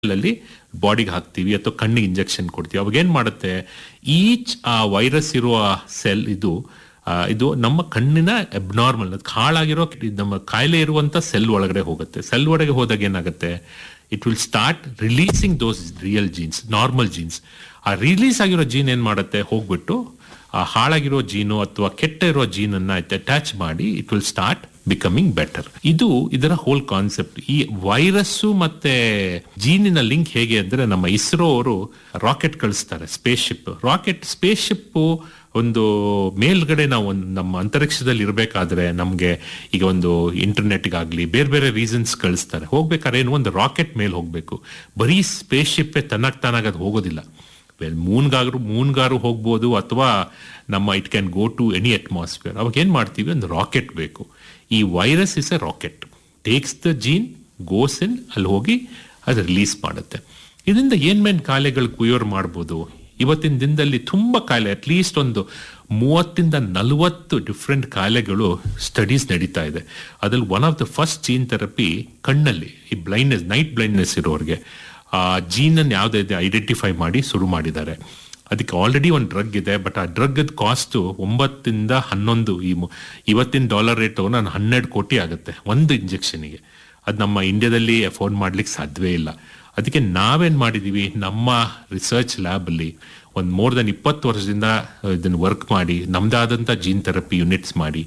ಅಲ್ಲಿ ಬಾಡಿಗೆ ಹಾಕ್ತಿವಿ ಅಥವಾ ಕಣ್ಣಿಗೆ ಇಂಜೆಕ್ಷನ್ ಕೊಡ್ತೀವಿ ಅವಾಗ ಏನ್ ಮಾಡುತ್ತೆ ಈಚ್ ಆ ವೈರಸ್ ಇರುವ ಸೆಲ್ ಇದು ಆ, ಇದು ನಮ್ಮ ಕಣ್ಣಿನ ಅಬ್ನಾರ್ಮಲ್ ಹಾಳಾಗಿರೋ ನಮ್ಮ ಕಾಯಿಲೆ ಇರುವಂತ ಸೆಲ್ ಒಳಗಡೆ ಹೋಗುತ್ತೆ ಸೆಲ್ ಒಳಗೆ ಹೋದಾಗ ಏನಾಗುತ್ತೆ it will start releasing those real genes normal genes ಆ ರಿಲೀಸ್ ಆಗಿರೋ ಜೀನ್ ಏನ್ ಮಾಡುತ್ತೆ ಹೋಗ್ಬಿಟ್ಟು ಆ ಹಾಳಾಗಿರೋ ಜೀನು ಅಥವಾ ಕೆಟ್ಟ ಇರೋ ಜೀನ್ ಅನ್ನ ಅಟ್ಯಾಚ್ ಮಾಡಿ it will start becoming better ಇದು ಇದರ ಹೋಲ್ ಕಾನ್ಸೆಪ್ಟ್ ಈ ವೈರಸ್ಸು ಮತ್ತೆ ಜೀನಿನ ಲಿಂಕ್ ಹೇಗೆ ಅಂದ್ರೆ ನಮ್ಮ ಇಸ್ರೋ ಅವರು ರಾಕೆಟ್ ಕಳಿಸ್ತಾರೆ spaceship rocket spaceship ಒಂದು ಮೇಲ್ಗಡೆ ನಾವು ಒಂದು ನಮ್ಮ ಅಂತರಿಕ್ಷದಲ್ಲಿ ಇರಬೇಕಾದ್ರೆ ನಮ್ಗೆ ಈಗ ಒಂದು ಇಂಟರ್ನೆಟ್ಗಾಗ್ಲಿ ಬೇರೆ ಬೇರೆ ರೀಸನ್ಸ್ ಕಳಿಸ್ತಾರೆ ಹೋಗ್ಬೇಕಾದ್ರೆ ಏನು ಒಂದು ರಾಕೆಟ್ ಮೇಲೆ ಹೋಗ್ಬೇಕು ಬರೀ ಸ್ಪೇಸ್ ಶಿಪ್ ತನ್ನಕ್ ತಾನಾಗ ಅದು ಹೋಗೋದಿಲ್ಲ ಮೂನ್ಗಾದ್ರು ಮೂನ್ಗಾರು ಹೋಗ್ಬೋದು ಅಥವಾ ನಮ್ಮ it can go to any atmosphere ಅವಾಗ ಏನ್ ಮಾಡ್ತೀವಿ ಒಂದು ರಾಕೆಟ್ ಬೇಕು ಈ virus is a rocket takes the gene goes in ಅಲ್ಲಿ ಹೋಗಿ ಅದು ರಿಲೀಸ್ ಮಾಡುತ್ತೆ ಇದರಿಂದ ಏನ್ ಮೇನ್ ಕಾಯಿಲೆಗಳು ಕ್ಯೂರ್ ಮಾಡ್ಬೋದು ಇವತ್ತಿನ ದಿನದಲ್ಲಿ ತುಂಬಾ ಕಾಯಿಲೆ ಅಟ್ಲೀಸ್ಟ್ ಒಂದು ಮೂವತ್ತಿಂದ ನಲವತ್ತು ಡಿಫ್ರೆಂಟ್ ಕಾಯಿಲೆಗಳು ಸ್ಟಡೀಸ್ ನಡೀತಾ ಇದೆ ಅದ್ರಲ್ಲಿ one of the first gene therapy ಕಣ್ಣಲ್ಲಿ ಈ ಬ್ಲೈಂಡ್ನೆಸ್ ನೈಟ್ ಬ್ಲೈಂಡ್ನೆಸ್ ಇರೋರಿಗೆ ಆ ಜೀನ್ ಅನ್ನು ಯಾವ್ದಿದೆ ಐಡೆಂಟಿಫೈ ಮಾಡಿ ಶುರು ಮಾಡಿದ್ದಾರೆ ಅದಕ್ಕೆ ಆಲ್ರೆಡಿ ಒಂದು ಡ್ರಗ್ ಇದೆ ಬಟ್ ಆ ಡ್ರಗ್ ಕಾಸ್ಟ್ ಒಂಬತ್ತಿಂದ ಹನ್ನೊಂದು ಈ ಮು- ಇವತ್ತಿನ ಡಾಲರ್ ರೇಟ್ ನಾನು ಹನ್ನೆರಡು ಕೋಟಿ ಆಗುತ್ತೆ ಒಂದು ಇಂಜೆಕ್ಷನ್ಗೆ ಅದು ನಮ್ಮ ಇಂಡಿಯಾದಲ್ಲಿ ಅಫೋರ್ಡ್ ಮಾಡ್ಲಿಕ್ಕೆ ಸಾಧ್ಯವೇ ಇಲ್ಲ ಅದಕ್ಕೆ ನಾವೇನ್ ಮಾಡಿದೀವಿ ನಮ್ಮ ರಿಸರ್ಚ್ ಲ್ಯಾಬ್ ಅಲ್ಲಿ ಒಂದು ಮೋರ್ ದನ್ ಇಪ್ಪತ್ತು ವರ್ಷದಿಂದ ಇದನ್ನು ವರ್ಕ್ ಮಾಡಿ ನಮ್ದಾದಂತ ಜೀನ್ ಥೆರಪಿ ಯುನಿಟ್ಸ್ ಮಾಡಿ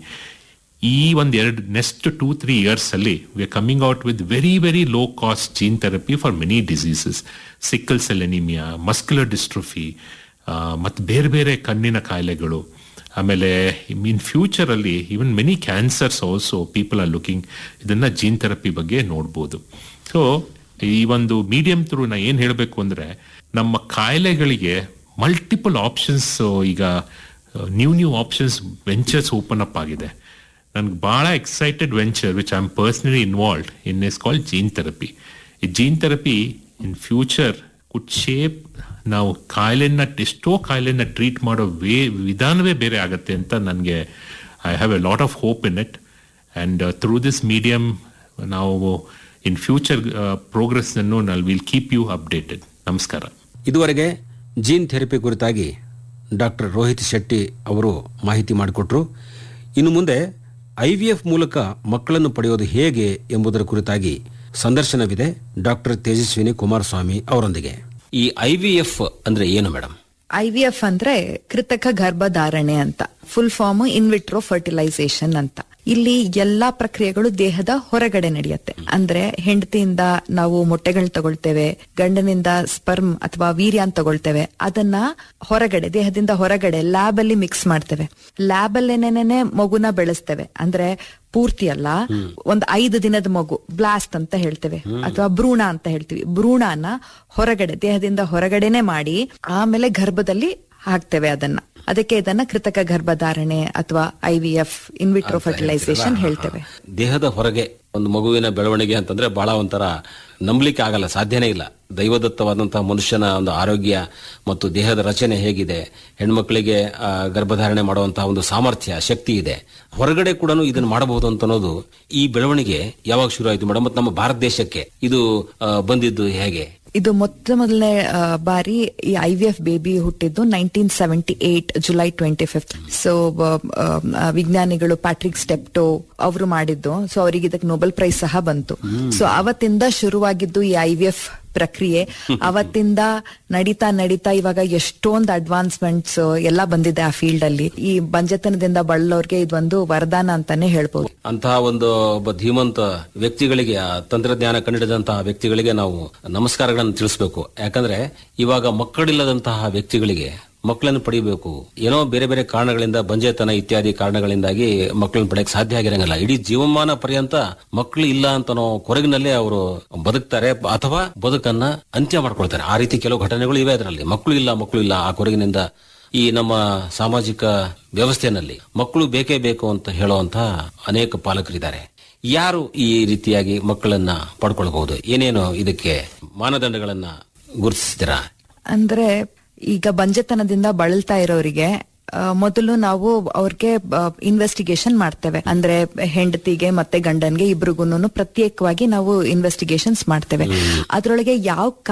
ಈ ಒಂದ್ ಎರಡು ನೆಕ್ಸ್ಟ್ ಟೂ ತ್ರೀ ಇಯರ್ಸ್ ಅಲ್ಲಿ we are coming out with very very low cost gene therapy for many diseases sickle cell anaemia muscular dystrophy ಮತ್ತು ಬೇರೆ ಬೇರೆ ಕಣ್ಣಿನ ಕಾಯಿಲೆಗಳು ಆಮೇಲೆ ಇನ್ ಫ್ಯೂಚರ್ ಅಲ್ಲಿ even many cancers also people are looking ಇದನ್ನ gene therapy ಬಗ್ಗೆ ನೋಡ್ಬೋದು ಸೊ ಈ ಒಂದು ಮೀಡಿಯಂ ಥ್ರೂ ನಾ ಏನ್ ಹೇಳಬೇಕು ಅಂದ್ರೆ ನಮ್ಮ ಕಾಯಿಲೆಗಳಿಗೆ ಮಲ್ಟಿಪಲ್ ಆಪ್ಷನ್ಸ್ ಈಗ new new options ventures open up ಆಗಿದೆ ನನ್ಗೆ ಬಹಳ excited venture which I am personally involved in is call gene therapy ಈ gene therapy in future could shape ನಾವು ಕಾಯಿಲೆನ ಎಷ್ಟೋ ಕಾಯಿಲೆನ ಟ್ರೀಟ್ ಮಾಡೋ ವೇ ವಿಧಾನವೇ ಬೇರೆ ಆಗುತ್ತೆ ಅಂತ ನನಗೆ I have a lot of hope in it and through this medium ನಾವು ಇನ್ ಫ್ಯೂಚರ್ ಪ್ರೋಗ್ರೆಸ್ ಅನ್ನು ನಾವು ವಿಲ್ ಕೀಪ್ ಯು ಅಪ್ಡೇಟೆಡ್ ನಮಸ್ಕಾರ ಇದುವರೆಗೆ ಜೀನ್ ಥೆರಪಿ ಕುರಿತಾಗಿ ಡಾಕ್ಟರ್ ರೋಹಿತ್ ಶೆಟ್ಟಿ ಅವರು ಮಾಹಿತಿ ಮಾಡಿಕೊಟ್ರು ಇನ್ನು ಮುಂದೆ ಐವಿಎಫ್ ಮೂಲಕ ಮಕ್ಕಳನ್ನು ಪಡೆಯೋದು ಹೇಗೆ ಎಂಬುದರ ಕುರಿತಾಗಿ ಸಂದರ್ಶನವಿದೆ ಡಾಕ್ಟರ್ ತೇಜಸ್ವಿನಿ ಕುಮಾರಸ್ವಾಮಿ ಅವರೊಂದಿಗೆ ಈ ಐವಿಎಫ್ ಅಂದ್ರೆ ಏನು ಮೇಡಮ್ ಐವಿಎಫ್ ಅಂದ್ರೆ ಕೃತಕ ಗರ್ಭಧಾರಣೆ ಅಂತ ಫುಲ್ ಫಾರ್ಮ್ ಇನ್ವಿಟ್ರೋ ಫರ್ಟಿಲೈಸೇಷನ್ ಅಂತ ಇಲ್ಲಿ ಎಲ್ಲಾ ಪ್ರಕ್ರಿಯೆಗಳು ದೇಹದ ಹೊರಗಡೆ ನಡೆಯುತ್ತೆ ಅಂದ್ರೆ ಹೆಂಡತಿಯಿಂದ ನಾವು ಮೊಟ್ಟೆಗಳನ್ನ ತಗೊಳ್ತೇವೆ ಗಂಡನಿಂದ ಸ್ಪರ್ಮ್ ಅಥವಾ ವೀರ್ಯ ಅಂತ ತಗೊಳ್ತೇವೆ ಅದನ್ನ ಹೊರಗಡೆ ದೇಹದಿಂದ ಹೊರಗಡೆ ಲ್ಯಾಬ್ ಅಲ್ಲಿ ಮಿಕ್ಸ್ ಮಾಡ್ತೇವೆ ಲ್ಯಾಬ್ ಅಲ್ಲೇನೇನೆ ಮಗುನ ಬೆಳೆಸ್ತೇವೆ ಅಂದ್ರೆ ಪೂರ್ತಿ ಅಲ್ಲ ಒಂದ್ ಐದು ದಿನದ ಮಗು ಬ್ಲಾಸ್ಟ್ ಅಂತ ಹೇಳ್ತೇವೆ ಅಥವಾ ಭ್ರೂಣ ಅಂತ ಹೇಳ್ತೀವಿ ಭ್ರೂಣನ ಹೊರಗಡೆ ದೇಹದಿಂದ ಹೊರಗಡೆನೆ ಮಾಡಿ ಆಮೇಲೆ ಗರ್ಭದಲ್ಲಿ ಹಾಕ್ತೇವೆ ಅದನ್ನ ಅದಕ್ಕೆ ಇದನ್ನ ಕೃತಕ ಗರ್ಭಧಾರಣೆ ಅಥವಾ I V F in vitro fertilisation ಹೇಳ್ತೇವೆ ದೇಹದ ಹೊರಗೆ ಒಂದು ಮಗುವಿನ ಬೆಳವಣಿಗೆ ಅಂತಂದ್ರೆ ಬಹಳ ಒಂಥರ ನಂಬಲಿಕ್ಕೆ ಆಗಲ್ಲ ಸಾಧ್ಯನೇ ಇಲ್ಲ ದೈವದತ್ತವಾದಂತಹ ಮನುಷ್ಯನ ಒಂದು ಆರೋಗ್ಯ ಮತ್ತು ದೇಹದ ರಚನೆ ಹೇಗಿದೆ ಹೆಣ್ಮಕ್ಳಿಗೆ ಆ, ಗರ್ಭಧಾರಣೆ ಮಾಡುವಂತಹ ಒಂದು ಸಾಮರ್ಥ್ಯ ಶಕ್ತಿ ಇದೆ ಹೊರಗಡೆ ಕೂಡ ಇದನ್ನು ಮಾಡಬಹುದು ಅಂತ ಅನ್ನೋದು ಈ ಬೆಳವಣಿಗೆ ಯಾವಾಗ ಶುರು ಆಯಿತು ಮೇಡಮ್ ಮತ್ತು ನಮ್ಮ ಭಾರತ ದೇಶಕ್ಕೆ ಇದು ಆ, ಬಂದಿದ್ದು ಹೇಗೆ ಇದು ಮೊತ್ತ ಮೊದಲನೇ ಆ, ಬಾರಿ ಈ ಐ ವಿ ಎಫ್ ಬೇಬಿ ಹುಟ್ಟಿದ್ದು nineteen seventy eight July twenty fifth so ವಿಜ್ಞಾನಿಗಳು ಪ್ಯಾಟ್ರಿಕ್ ಸ್ಟೆಪ್ಟೋ ಅವರು ಮಾಡಿದ್ದು ಸೊ ಅವರಿಗೆ ಇದಕ್ಕೆ ನೊಬೆಲ್ ಪ್ರೈಸ್ ಸಹ ಬಂತು ಸೊ ಅವತ್ತಿಂದ ಶುರುವಾಗಿದ್ದು ಈ ಐ ವಿ ಎಫ್ ಪ್ರಕ್ರಿಯೆ ಅವತ್ತಿಂದ ನಡೀತಾ ನಡೀತಾ ಇವಾಗ ಎಷ್ಟೊಂದು ಅಡ್ವಾನ್ಸ್ಮೆಂಟ್ಸ್ ಎಲ್ಲ ಬಂದಿದೆ ಆ ಫೀಲ್ಡ್ ಅಲ್ಲಿ ಈ ಬಂಜತನದಿಂದ ಬಳಲೋರ್ಗೆ ಇದೊಂದು ವರದಾನ ಅಂತಾನೆ ಹೇಳ್ಬೋದು ಅಂತಹ ಒಂದು ಒಬ್ಬ ಧೀಮಂತ ವ್ಯಕ್ತಿಗಳಿಗೆ ಆ ತಂತ್ರಜ್ಞಾನ ಕಂಡಿಡಿದಂತಹ ವ್ಯಕ್ತಿಗಳಿಗೆ ನಾವು ನಮಸ್ಕಾರಗಳನ್ನು ತಿಳಿಸಬೇಕು ಯಾಕಂದ್ರೆ ಇವಾಗ ಮಕ್ಕಳಿಲ್ಲದಂತಹ ವ್ಯಕ್ತಿಗಳಿಗೆ ಮಕ್ಕಳನ್ನು ಪಡಿಬೇಕು ಏನೋ ಬೇರೆ ಬೇರೆ ಕಾರಣಗಳಿಂದ ಬಂಜೆತನ ಇತ್ಯಾದಿ ಕಾರಣಗಳಿಂದಾಗಿ ಮಕ್ಕಳನ್ನು ಪಡೆಯಕ್ಕೆ ಸಾಧ್ಯ ಆಗಿರಂಗಿಲ್ಲ ಇಡೀ ಜೀವಮಾನ ಪರ್ಯಂತ ಮಕ್ಕಳು ಇಲ್ಲ ಅಂತ ಅನ್ನೋ ಕೊರಗಿನಲ್ಲೇ ಅವರು ಬದುಕ್ತಾರೆ ಅಥವಾ ಬದುಕನ್ನ ಅಂತ್ಯ ಮಾಡ್ಕೊಳ್ತಾರೆ ಆ ರೀತಿ ಕೆಲವು ಘಟನೆಗಳು ಇವೆ ಅದರಲ್ಲಿ ಮಕ್ಕಳು ಇಲ್ಲ ಮಕ್ಕಳು ಇಲ್ಲ ಆ ಕೊರಗಿನಿಂದ ಈ ನಮ್ಮ ಸಾಮಾಜಿಕ ವ್ಯವಸ್ಥೆಯಲ್ಲಿ ಮಕ್ಕಳು ಬೇಕೇ ಬೇಕು ಅಂತ ಹೇಳುವಂತ ಅನೇಕ ಪಾಲಕರಿದ್ದಾರೆ ಯಾರು ಈ ರೀತಿಯಾಗಿ ಮಕ್ಕಳನ್ನ ಪಡ್ಕೊಳ್ಬಹುದು ಏನೇನು ಇದಕ್ಕೆ ಮಾನದಂಡಗಳನ್ನ ಗುರುತಿಸಿದಿರಾ ಅಂದ್ರೆ ಈಗ ಬಂಜೆತನದಿಂದ ಬಳಲ್ತಾ ಇರೋರಿಗೆ ಆ, ಮೊದಲು ನಾವು ಅವ್ರಿಗೆ ಇನ್ವೆಸ್ಟಿಗೇಷನ್ ಮಾಡ್ತೇವೆ ಅಂದ್ರೆ ಹೆಂಡತಿಗೆ ಮತ್ತೆ ಗಂಡನ್ಗೆ ಇಬ್ರಿಗೂನು ಪ್ರತ್ಯೇಕವಾಗಿ ನಾವು ಇನ್ವೆಸ್ಟಿಗೇಷನ್ಸ್ ಮಾಡ್ತೇವೆ ಅದ್ರೊಳಗೆ ಯಾವ